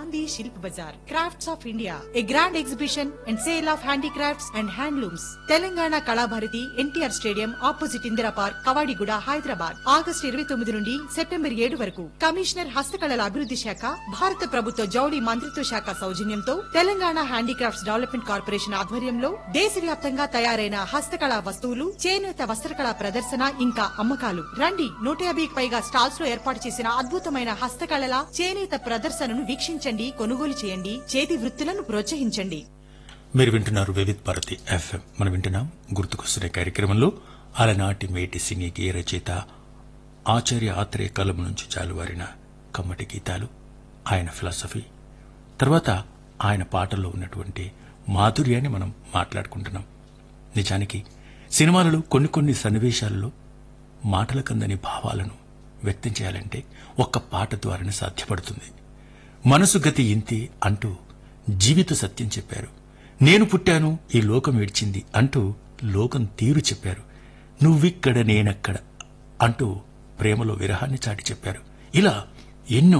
Gandhi Shilp Bazaar crafts of India a grand exhibition and sale of handicrafts and handlooms Telangana Kalabharathi NTR stadium opposite Indira park Kavadiguda Hyderabad August ఇరవై తొమ్మిది నుండి September ఏడు వరకు commissioner హస్తకళల అభివృద్ధి శాఖ భారత ప్రభుత్వ జౌళి మంత్రిత్వ శాఖ సౌజన్యంతో తెలంగాణ హ్యాండీక్రాఫ్ట్స్ డెవలప్మెంట్ కార్పొరేషన్ ఆధ్వర్యంలో దేశవ్యాప్తంగా తయారైన హస్తకళా వస్తువులు చేనేత వస్త్రకళా ప్రదర్శన ఇంకా అమ్మకాలు రండి నూట యాభైకి పైగా స్టాల్స్ లో ఏర్పాటు చేసిన అద్భుతమైన హస్తకళల చేనేత ప్రదర్శనను వీక్షించండి కొనుగోలు చేయండి చేతి వృత్తులను ప్రోత్సహించండి మీరు వింటున్నారు వివిధ్ భారతి ఎఫ్ఎం మనం వింటున్నాం గుర్తుకొస్తున్న కార్యక్రమంలో అలనాటి మేటి సినీ గేయ రచయిత ఆచార్య ఆత్రేయ కలం నుంచి జాలువారిన కమ్మటి గీతాలు ఆయన ఫిలాసఫీ తర్వాత ఆయన పాటల్లో ఉన్నటువంటి మాధుర్యాన్ని మనం మాట్లాడుకుంటున్నాం నిజానికి సినిమాలలో కొన్ని కొన్ని సన్నివేశాలలో మాటల కందని భావాలను వ్యక్తం చేయాలంటే ఒక్క పాట ద్వారానే సాధ్యపడుతుంది మనసు గతి ఇంతే అంటూ జీవిత సత్యం చెప్పారు నేను పుట్టాను ఈ లోకం ఏడ్చింది అంటూ లోకం తీరు చెప్పారు నువ్విక్కడ నేనక్కడ అంటూ ప్రేమలో విరహాన్ని చాటి చెప్పారు ఇలా ఎన్నో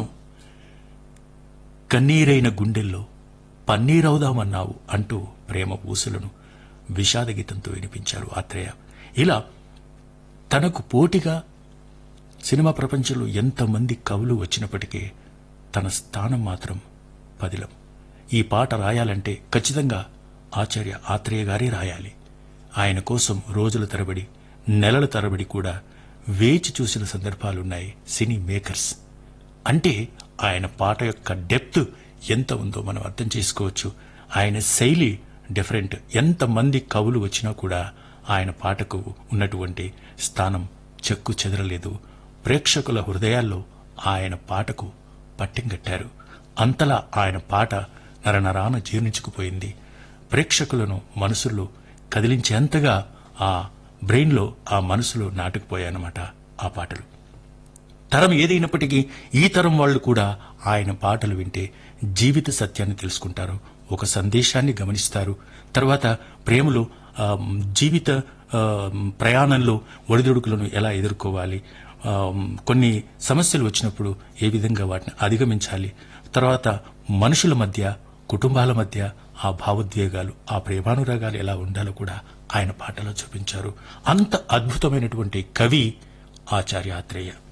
కన్నీరైన గుండెల్లో పన్నీరవుదామన్నావు అంటూ ప్రేమ ఊసులను విషాదగీతంతో వినిపించారు ఆత్రేయ ఇలా తనకు పోటీగా సినిమా ప్రపంచంలో ఎంతమంది కవులు వచ్చినప్పటికీ తన స్థానం మాత్రం పదిలం ఈ పాట రాయాలంటే ఖచ్చితంగా ఆచార్య ఆత్రేయ గారే రాయాలి ఆయన కోసం రోజుల తరబడి నెలల తరబడి కూడా వేచి చూసిన సందర్భాలున్నాయి సినీ మేకర్స్ అంటే ఆయన పాట యొక్క డెప్త్ ఎంత ఉందో మనం అర్థం చేసుకోవచ్చు ఆయన శైలి డిఫరెంట్ ఎంతమంది కవులు వచ్చినా కూడా ఆయన పాటకు ఉన్నటువంటి స్థానం చెక్కు చెదరలేదు ప్రేక్షకుల హృదయాల్లో ఆయన పాటకు పట్టింగట్టారు అంతలా ఆయన పాట నరనరాన జీర్ణించుకుపోయింది ప్రేక్షకులను మనసుల్లో కదిలించేంతగా ఆ బ్రెయిన్లో ఆ మనసులో నాటుకుపోయాయన్నమాట ఆ పాటలు తరం ఏదైనప్పటికీ ఈ తరం వాళ్ళు కూడా ఆయన పాటలు వింటే జీవిత సత్యాన్ని తెలుసుకుంటారు ఒక సందేశాన్ని గమనిస్తారు తర్వాత ప్రేమలో ఆ, జీవిత ఆ, ప్రయాణంలో ఒడిదుడుకులను ఎలా ఎదుర్కోవాలి ఆ, కొన్ని సమస్యలు వచ్చినప్పుడు ఏ విధంగా వాటిని అధిగమించాలి తర్వాత మనుషుల మధ్య కుటుంబాల మధ్య ఆ భావోద్వేగాలు ఆ ప్రేమానురాగాలు ఎలా ఉండాలో కూడా ఆయన పాటలో చూపించారు అంత అద్భుతమైనటువంటి కవి ఆచార్య ఆత్రేయ